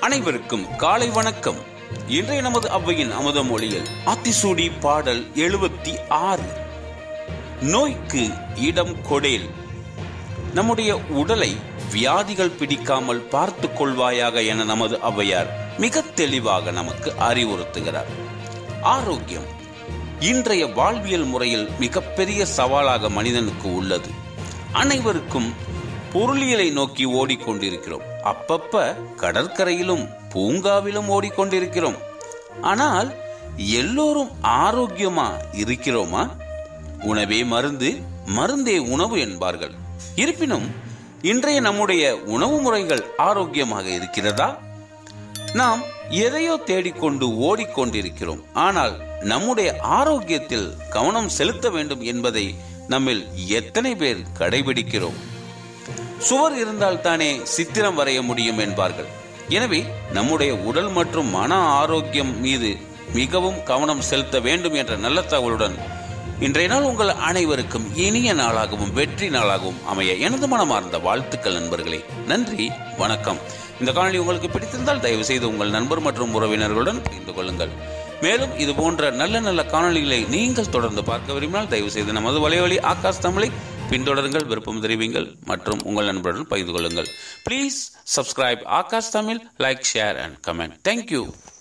அனைவருக்கும் காலை வணக்கம் இன்றைய நமது அவ்வையின் அமுத மொழியில் ஆத்திசூடி பாடல் எழுபத்தி ஆறு நோய்க்கு இடம் கொடேல் நம்முடைய உடலை வியாதிகள் பிடிக்காமல் பார்த்து கொள்வாயாக என நமது ஔவையார் மிக தெளிவாக நமக்கு அறிவுறுத்துகிறார் ஆரோக்கியம் இன்றைய வாழ்வியல் முறையில் மிகப்பெரிய சவாலாக மனிதனுக்கு உள்ளது அனைவருக்கும் பொருளியலை நோக்கி ஓடிக்கொண்டிருக்கிறோம் அப்பப்ப கடற்கரையிலும் பூங்காவிலும் ஓடிக்கொண்டிருக்கிறோம் ஆனால் எல்லோரும் ஆரோக்கியமா இருக்கிறோமா உணவே மருந்து மருந்தே உணவு என்பார்கள் இருப்பினும் இன்றைய நம்முடைய உணவு முறைகள் ஆரோக்கியமாக இருக்கிறதா நாம் எதையோ தேடிக்கொண்டு ஓடிக்கொண்டிருக்கிறோம் ஆனால் நம்முடைய ஆரோக்கியத்தில் கவனம் செலுத்த வேண்டும் என்பதை நம்மில் எத்தனை பேர் கடைபிடிக்கிறோம் சுவர் இருந்தால் தானே சித்திரம் வரைய முடியும் என்பார்கள் எனவே நம்முடைய உடல் மற்றும் மன ஆரோக்கியம் மீது மிகவும் கவனம் செலுத்த வேண்டும் என்ற நல்ல தகவலுடன் இன்றைய நாள் உங்கள் அனைவருக்கும் இனிய நாளாகவும் வெற்றி நாளாகவும் அமைய எனது மனமார்ந்த வாழ்த்துக்கள் நண்பர்களே நன்றி வணக்கம் இந்த காணொளி உங்களுக்கு பிடித்திருந்தால் தயவு செய்து உங்கள் நண்பர் மற்றும் உறவினர்களுடன் பகிர்ந்து கொள்ளுங்கள் மேலும் இது போன்ற நல்ல நல்ல காணொளிகளை நீங்கள் தொடர்ந்து பார்க்க விரும்பினால் தயவு செய்து நமது வலைவழி ஆகாஷ் தமிழை பின்தொடருங்கள் விருப்பம் தெரிவிங்கள் மற்றும் உங்கள் நண்பருடன் பகிர்ந்து கொள்ளுங்கள் please subscribe Akash Tamil like share and comment thank you